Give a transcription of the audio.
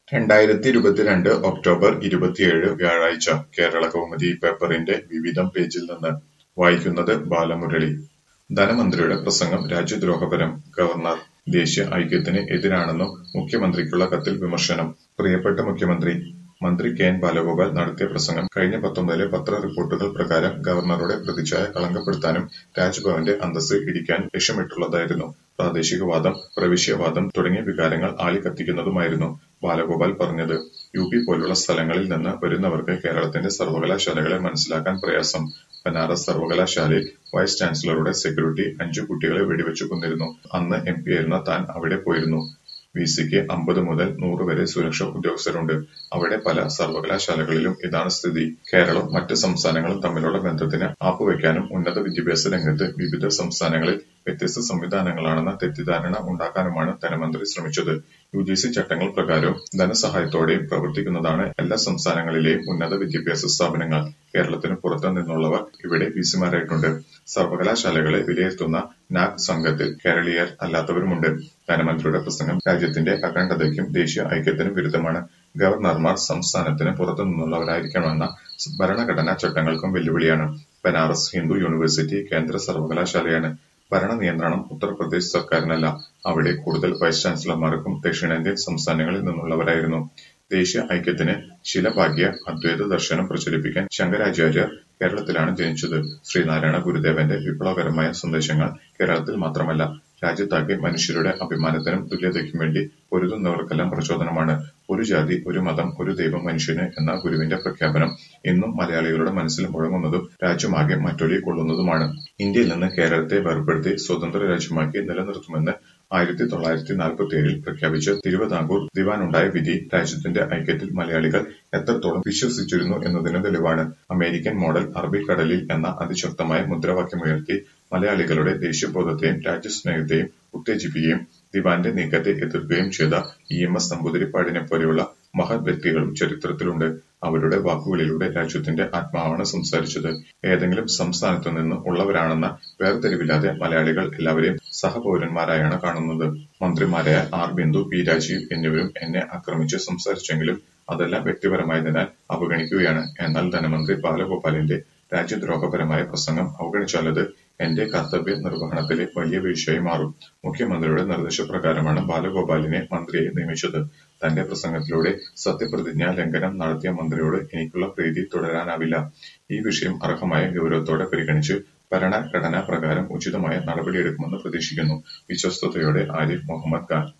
രണ്ടായിരത്തി ഇരുപത്തിരണ്ട് ഒക്ടോബർ ഇരുപത്തിയേഴ് വ്യാഴാഴ്ച കേരളകൗമുദി പേപ്പറിന്റെ വിവിധം പേജിൽ നിന്ന് വായിക്കുന്നത് ബാലമുരളി ധനമന്ത്രിയുടെ പ്രസംഗം രാജ്യദ്രോഹപരം ഗവർണർ ദേശീയ ഐക്യത്തിന് എതിരാണെന്നും മുഖ്യമന്ത്രിക്കുള്ള കത്തിൽ വിമർശനം പ്രിയപ്പെട്ട മുഖ്യമന്ത്രി മന്ത്രി കെ എൻ ബാലഗോപാൽ നടത്തിയ പ്രസംഗം കഴിഞ്ഞ പത്തൊമ്പതിലെ പത്ര റിപ്പോർട്ടുകൾ പ്രകാരം ഗവർണറുടെ പ്രതിച്ഛായ കളങ്കപ്പെടുത്താനും രാജ്ഭവന്റെ അന്തസ്സ് ഇടിക്കാൻ ലക്ഷ്യമിട്ടുള്ളതായിരുന്നു പ്രാദേശികവാദം പ്രവിശ്യവാദം തുടങ്ങിയ വികാരങ്ങൾ ആളിക്കത്തിക്കുന്നതുമായിരുന്നു ബാലഗോപാൽ പറഞ്ഞത് യു പി പോലുള്ള സ്ഥലങ്ങളിൽ നിന്ന് വരുന്നവർക്ക് കേരളത്തിന്റെ സർവകലാശാലകളെ മനസ്സിലാക്കാൻ പ്രയാസം ബനാറസ് സർവകലാശാലയിൽ വൈസ് ചാൻസലറുടെ സെക്യൂരിറ്റി അഞ്ചു കുട്ടികളെ വെടിവെച്ചു കൊന്നിരുന്നു അന്ന് എം പിയായിരുന്ന താൻ അവിടെ പോയിരുന്നു വിസിക്ക് അമ്പത് മുതൽ നൂറ് വരെ സുരക്ഷാ ഉദ്യോഗസ്ഥരുണ്ട് അവിടെ പല സർവകലാശാലകളിലും ഇതാണ് സ്ഥിതി കേരളവും മറ്റ് സംസ്ഥാനങ്ങളും തമ്മിലുള്ള ബന്ധത്തിന് ആപ്പുവെക്കാനും ഉന്നത വിദ്യാഭ്യാസ രംഗത്ത് വിവിധ സംസ്ഥാനങ്ങളിൽ വ്യത്യസ്ത സംവിധാനങ്ങളാണെന്ന തെറ്റിദ്ധാരണ ഉണ്ടാക്കാനുമാണ് ധനമന്ത്രി ശ്രമിച്ചത് യു ജി സി ചട്ടങ്ങൾ പ്രകാരവും ധനസഹായത്തോടെയും പ്രവർത്തിക്കുന്നതാണ് എല്ലാ സംസ്ഥാനങ്ങളിലെയും ഉന്നത വിദ്യാഭ്യാസ സ്ഥാപനങ്ങൾ കേരളത്തിന് പുറത്തു നിന്നുള്ളവർ ഇവിടെ വിസിമാരായിട്ടുണ്ട് സർവകലാശാലകളെ വിലയിരുത്തുന്ന നാക് സംഘത്തിൽ കേരളീയർ അല്ലാത്തവരുമുണ്ട് ധനമന്ത്രിയുടെ പ്രസംഗം രാജ്യത്തിന്റെ അഖണ്ഡതയ്ക്കും ദേശീയ ഐക്യത്തിനും വിരുദ്ധമാണ് ഗവർണർമാർ സംസ്ഥാനത്തിന് പുറത്തു നിന്നുള്ളവരായിരിക്കണമെന്ന ഭരണഘടനാ ചട്ടങ്ങൾക്കും വെല്ലുവിളിയാണ് ബനാറസ് ഹിന്ദു യൂണിവേഴ്സിറ്റി കേന്ദ്ര സർവകലാശാലയാണ് ഭരണ നിയന്ത്രണം ഉത്തർപ്രദേശ് സർക്കാരിനല്ല അവിടെ കൂടുതൽ വൈസ് ചാൻസലർമാർക്കും ദക്ഷിണേന്ത്യൻ സംസ്ഥാനങ്ങളിൽ നിന്നുള്ളവരായിരുന്നു ദേശീയ ഐക്യത്തിന് ശിലഭാഗ്യ അദ്വൈത ദർശനം പ്രചരിപ്പിക്കാൻ ശങ്കരാചാര്യർ കേരളത്തിലാണ് ജനിച്ചത് ശ്രീനാരായണ ഗുരുദേവന്റെ വിപ്ലവകരമായ സന്ദേശങ്ങൾ കേരളത്തിൽ മാത്രമല്ല രാജ്യത്താകെ മനുഷ്യരുടെ അഭിമാനത്തിനും തുല്യതയ്ക്കും വേണ്ടി പൊരുതുന്നവർക്കെല്ലാം പ്രചോദനമാണ് ഒരു ജാതി ഒരു മതം ഒരു ദൈവം മനുഷ്യന് എന്ന ഗുരുവിന്റെ പ്രഖ്യാപനം ഇന്നും മലയാളികളുടെ മനസ്സിൽ മുഴങ്ങുന്നതും രാജ്യമാകെ മറ്റൊലി കൊള്ളുന്നതുമാണ് ഇന്ത്യയിൽ നിന്ന് കേരളത്തെ വേർപെടുത്തി സ്വതന്ത്ര രാജ്യമാക്കി നിലനിർത്തുമെന്ന് ആയിരത്തി തൊള്ളായിരത്തി നാൽപ്പത്തി ഏഴിൽ പ്രഖ്യാപിച്ച തിരുവിതാംകൂർ ദിവാനുണ്ടായ വിധി രാജ്യത്തിന്റെ ഐക്യത്തിൽ മലയാളികൾ എത്രത്തോളം വിശ്വസിച്ചിരുന്നു എന്നതിന് തെളിവാണ് അമേരിക്കൻ മോഡൽ അറബിക്കടലിൽ എന്ന അതിശക്തമായ മുദ്രാവാക്യമുയർത്തി മലയാളികളുടെ ദേശീയബോധത്തെയും രാജ്യസ്നേഹത്തെയും ഉത്തേജിപ്പിക്കുകയും ദിവാന്റെ നീക്കത്തെ എതിർക്കുകയും ചെയ്ത ഇ എം എസ് നമ്പൂതിരിപ്പാടിനെ പോലെയുള്ള മഹത് വ്യക്തികളും ചരിത്രത്തിലുണ്ട് അവരുടെ വാക്കുകളിലൂടെ രാജ്യത്തിന്റെ ആത്മാവാണ് സംസാരിച്ചത് ഏതെങ്കിലും സംസ്ഥാനത്തു നിന്ന് ഉള്ളവരാണെന്ന വേർതിരിവില്ലാതെ മലയാളികൾ എല്ലാവരെയും സഹപൗരന്മാരായാണ് കാണുന്നത് മന്ത്രിമാരായ ആർ ബിന്ദു പി രാജീവ് എന്നിവരും എന്നെ ആക്രമിച്ച് സംസാരിച്ചെങ്കിലും അതെല്ലാം വ്യക്തിപരമായതിനാൽ അവഗണിക്കുകയാണ് എന്നാൽ ധനമന്ത്രി ബാലഗോപാലിന്റെ രാജ്യദ്രോഹപരമായ പ്രസംഗം അവഗണിച്ചാലത് എന്റെ കർത്തവ്യ നിർവഹണത്തിലെ വലിയ വീഴ്ചയായി മാറും മുഖ്യമന്ത്രിയുടെ നിർദ്ദേശപ്രകാരമാണ് ബാലഗോപാലിനെ മന്ത്രിയെ നിയമിച്ചത് തന്റെ പ്രസംഗത്തിലൂടെ സത്യപ്രതിജ്ഞാ ലംഘനം നടത്തിയ മന്ത്രിയോട് എനിക്കുള്ള പ്രീതി തുടരാനാവില്ല ഈ വിഷയം അർഹമായ ഗൗരവത്തോടെ പരിഗണിച്ച് ഭരണഘടനാ പ്രകാരം ഉചിതമായ നടപടിയെടുക്കുമെന്ന് പ്രതീക്ഷിക്കുന്നു വിശ്വസ്തയോടെ ആരിഫ് മുഹമ്മദ് ഖാൻ